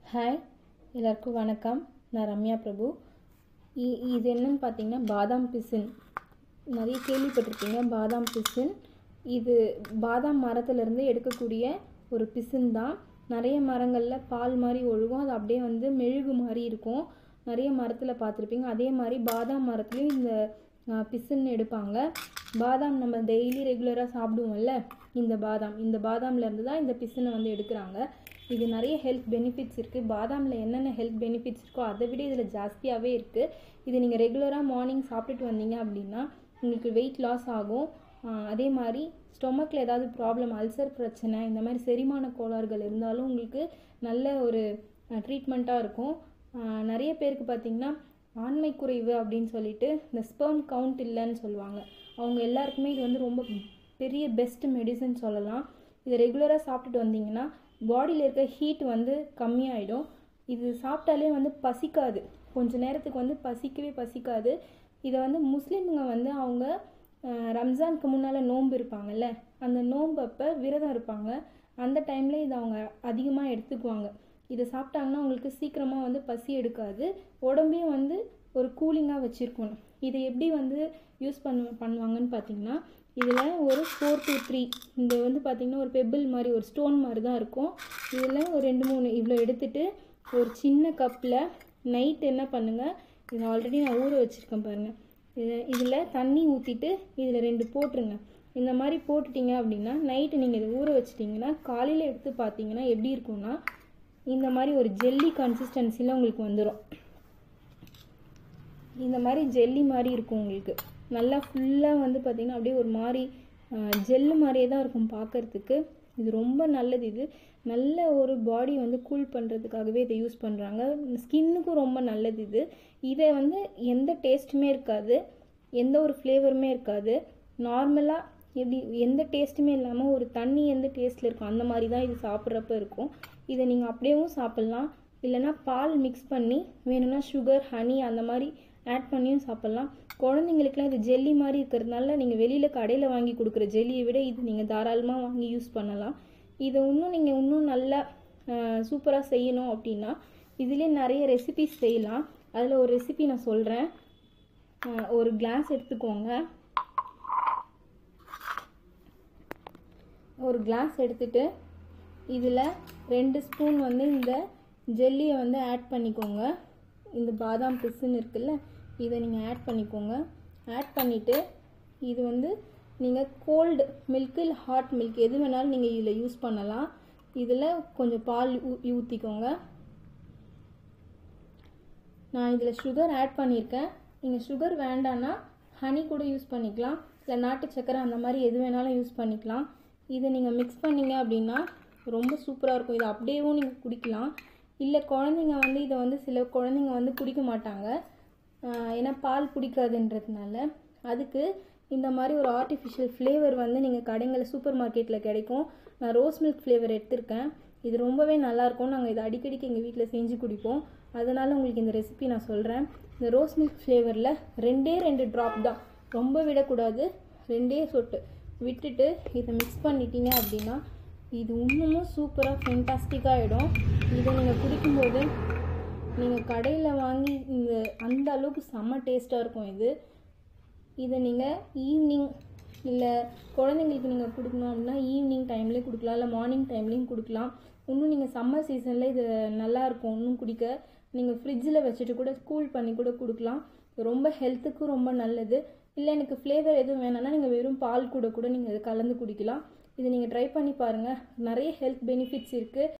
hi எல்லாருக்கும் வணக்கம் நான் ரம்யா பிரபு இ- இது என்னன்னு பார்த்தீங்கன்னா பாதாம் பிசின் நிறைய கேள்விப்பட்டிருப்பீங்க பாதாம் பிசின் இது பாதாம் மரத்துலேருந்து எடுக்கக்கூடிய ஒரு பிசின் தான் நிறைய மரங்களில் பால் மாதிரி ஒழுகும் அது அப்படியே வந்து மெழுகு மாதிரி இருக்கும் நிறைய மரத்தில் பார்த்துருப்பீங்க அதே மாதிரி பாதாம் மரத்துலேயும் இந்த ஆ, பிசின் எடுப்பாங்க பாதாம் நம்ம டெய்லி ரெகுலராக சாப்பிடுவோம்ல இந்த பாதாம் இந்த பாதாம்ல இருந்து தான் இந்த பிசினை வந்து எடுக்கிறாங்க இது நிறைய ஹெல்த் பெனிஃபிட்ஸ் இருக்குது பாதாமில் என்னென்ன ஹெல்த் பெனிஃபிட்ஸ் இருக்கோ அதை விட இதில் ஜாஸ்தியாகவே இருக்குது இது நீங்கள் ரெகுலராக மார்னிங் சாப்பிட்டுட்டு வந்தீங்க அப்படின்னா உங்களுக்கு வெயிட் லாஸ் ஆகும் ஆஹ் அதே மாதிரி ஸ்டொமக்கில் ஏதாவது ப்ராப்ளம் அல்சர் பிரச்சனை இந்த மாதிரி செரிமான கோளாறுகள் இருந்தாலும் உங்களுக்கு நல்ல ஒரு ட்ரீட்மெண்ட்டாக இருக்கும் ஆஹ் நிறைய பேருக்கு பார்த்தீங்கன்னா ஆண்மை குறைவு அப்படின்னு சொல்லிட்டு இந்த ஸ்பெர்ம் கவுண்ட் இல்லைன்னு சொல்லுவாங்க அவங்க எல்லாருக்குமே இது வந்து ரொம்ப பெரிய பெஸ்ட் மெடிசன் சொல்லலாம் இதை ரெகுலராக சாப்பிட்டுட்டு வந்தீங்கன்னா பாடியில் இருக்க ஹீட் வந்து கம்மியாயிடும் இது சாப்பிட்டாலே வந்து பசிக்காது கொஞ்ச நேரத்துக்கு வந்து பசிக்கவே பசிக்காது இதை வந்து முஸ்லீமுங்க வந்து அவங்க அஹ், ரம்ஜானுக்கு முன்னால் நோன்பு இருப்பாங்கல்ல அந்த நோன்பு அப்போ விரதம் இருப்பாங்க அந்த டைமில் இதை அவங்க அதிகமாக எடுத்துக்குவாங்க இதை சாப்பிட்டாங்கன்னா அவங்களுக்கு சீக்கிரமாக வந்து பசி எடுக்காது உடம்பையும் வந்து ஒரு கூலிங்காக வச்சுருக்கணும் இதை எப்படி வந்து யூஸ் பண்ணு பண்ணுவாங்கன்னு பார்த்தீங்கன்னா இதில் ஒரு ஃபோர் to த்ரீ இந்த வந்து பார்த்தீங்கன்னா ஒரு பெபிள் மாதிரி ஒரு ஸ்டோன் மாதிரி தான் இருக்கும் இதில் ஒரு ரெண்டு மூணு இவ்வளோ எடுத்துட்டு ஒரு சின்ன கப்பில் நைட் என்ன பண்ணுங்கள் இது ஆல்ரெடி நான் ஊற வச்சுருக்கேன் பாருங்கள் இது இதில் தண்ணி ஊற்றிட்டு இதில் ரெண்டு போட்டுருங்க இந்த மாதிரி போட்டுட்டீங்க அப்படின்னா நைட்டு நீங்கள் இதை ஊற வச்சிட்டிங்கன்னா காலையில் எடுத்து பார்த்தீங்கன்னா எப்படி இருக்கும்னா இந்த மாதிரி ஒரு ஜெல்லி கன்சிஸ்டன்சியில் உங்களுக்கு வந்துடும் இந்த மாதிரி ஜெல்லி மாதிரி இருக்கும் உங்களுக்கு நல்லா ஃபுல்லாக வந்து பார்த்திங்கன்னா அப்படியே ஒரு மாதிரி ஜெல்லு மாதிரியே தான் இருக்கும் பார்க்கறதுக்கு இது ரொம்ப நல்லது இது நல்ல ஒரு பாடி வந்து கூல் பண்ணுறதுக்காகவே இதை யூஸ் பண்ணுறாங்க ஸ்கின்னுக்கும் ரொம்ப நல்லது இது இதை வந்து எந்த டேஸ்ட்டுமே இருக்காது எந்த ஒரு ஃப்ளேவருமே இருக்காது நார்மலாக எப்படி எந்த டேஸ்ட்டுமே இல்லாமல் ஒரு தண்ணி எந்த டேஸ்ட்டில் இருக்கும் அந்த மாதிரி தான் இது சாப்பிட்றப்ப இருக்கும் இதை நீங்கள் அப்படியேவும் சாப்பிட்லாம் இல்லைன்னா பால் மிக்ஸ் பண்ணி வேணும்னா சுகர் ஹனி அந்த மாதிரி ஆட் பண்ணியும் சாப்பிட்லாம் குழந்தைங்களுக்குலாம் இது ஜெல்லி மாதிரி இருக்கிறதுனால நீங்கள் வெளியில் கடையில் வாங்கி கொடுக்குற ஜெல்லியை விட இது நீங்கள் தாராளமாக வாங்கி யூஸ் பண்ணலாம் இதை இன்னும் நீங்கள் இன்னும் நல்லா சூப்பராக செய்யணும் அப்படின்னா இதுலேயே நிறைய ரெசிபிஸ் செய்யலாம் அதில் ஒரு ரெசிபி நான் சொல்கிறேன் ஒரு கிளாஸ் எடுத்துக்கோங்க ஒரு கிளாஸ் எடுத்துட்டு இதில் ரெண்டு ஸ்பூன் வந்து இந்த ஜெல்லியை வந்து ஆட் பண்ணிக்கோங்க இந்த பாதாம் பிசுன்னு இருக்குல்ல இதை நீங்கள் ஆட் பண்ணிக்கோங்க ஆட் பண்ணிவிட்டு இது வந்து நீங்கள் கோல்டு மில்க் இல்லை ஹாட் மில்க் எது வேணாலும் நீங்கள் இதில் யூஸ் பண்ணலாம் இதில் கொஞ்சம் பால் ஊ- ஊற்றிக்கோங்க நான் இதில் சுகர் ஆட் பண்ணியிருக்கேன் நீங்கள் சுகர் வேண்டான்னா ஹனி கூட யூஸ் பண்ணிக்கலாம் இல்லை நாட்டு சக்கரை அந்த மாதிரி எது வேணாலும் யூஸ் பண்ணிக்கலாம் இதை நீங்கள் மிக்ஸ் பண்ணீங்க அப்படின்னா ரொம்ப சூப்பராக இருக்கும் இதை அப்படியேவும் நீங்கள் குடிக்கலாம் இல்லை குழந்தைங்க வந்து இதை வந்து சில குழந்தைங்க வந்து குடிக்க மாட்டாங்க ஆஹ் ஏன்னா பால் பிடிக்காதுன்றதுனால அதுக்கு இந்த மாதிரி ஒரு ஆர்டிஃபிஷியல் ஃப்ளேவர் வந்து நீங்கள் கடைங்களில் சூப்பர் மார்க்கெட்டில் கிடைக்கும் நான் ரோஸ் மில்க் ஃப்ளேவர் எடுத்திருக்கேன் இது ரொம்பவே நல்லாயிருக்கும் நாங்கள் இதை அடிக்கடிக்கு எங்கள் வீட்டில் செஞ்சு குடிப்போம் அதனால் உங்களுக்கு இந்த ரெசிபி நான் சொல்கிறேன் இந்த ரோஸ் மில்க் ஃப்ளேவரில் ரெண்டே ரெண்டு ட்ராப் தான் ரொம்ப விடக்கூடாது ரெண்டே சொட்டு விட்டுட்டு இதை மிக்ஸ் பண்ணிட்டீங்க அப்படின்னா இது இன்னமும் சூப்பராக ஃபென்டாஸ்டிக்காக ஆகிடும் இதை நீங்கள் குடிக்கும்போது நீங்கள் கடையில் வாங்கி இந்த அந்த அளவுக்கு செம்ம டேஸ்ட்டாக இருக்கும் இது இதை நீங்கள் ஈவினிங் இல்லை குழந்தைங்களுக்கு நீங்கள் கொடுக்கணும் அப்படின்னா ஈவினிங் டைம்லேயும் கொடுக்கலாம் இல்லை மார்னிங் டைம்லேயும் கொடுக்கலாம் இன்னும் நீங்கள் சம்மர் சீசனில் இது நல்லா இருக்கும் இன்னும் குடிக்க நீங்கள் ஃப்ரிட்ஜில் வச்சுட்டு கூட கூல் பண்ணி கூட கொடுக்கலாம் இது ரொம்ப ஹெல்த்துக்கும் ரொம்ப நல்லது இல்லை எனக்கு ஃப்ளேவர் எதுவும் வேணாம்னா நீங்கள் வெறும் பால் கூட கூட நீங்கள் இதை கலந்து குடிக்கலாம் இது நீங்கள் ட்ரை பண்ணி பாருங்கள் நிறைய ஹெல்த் பெனிஃபிட்ஸ் இருக்குது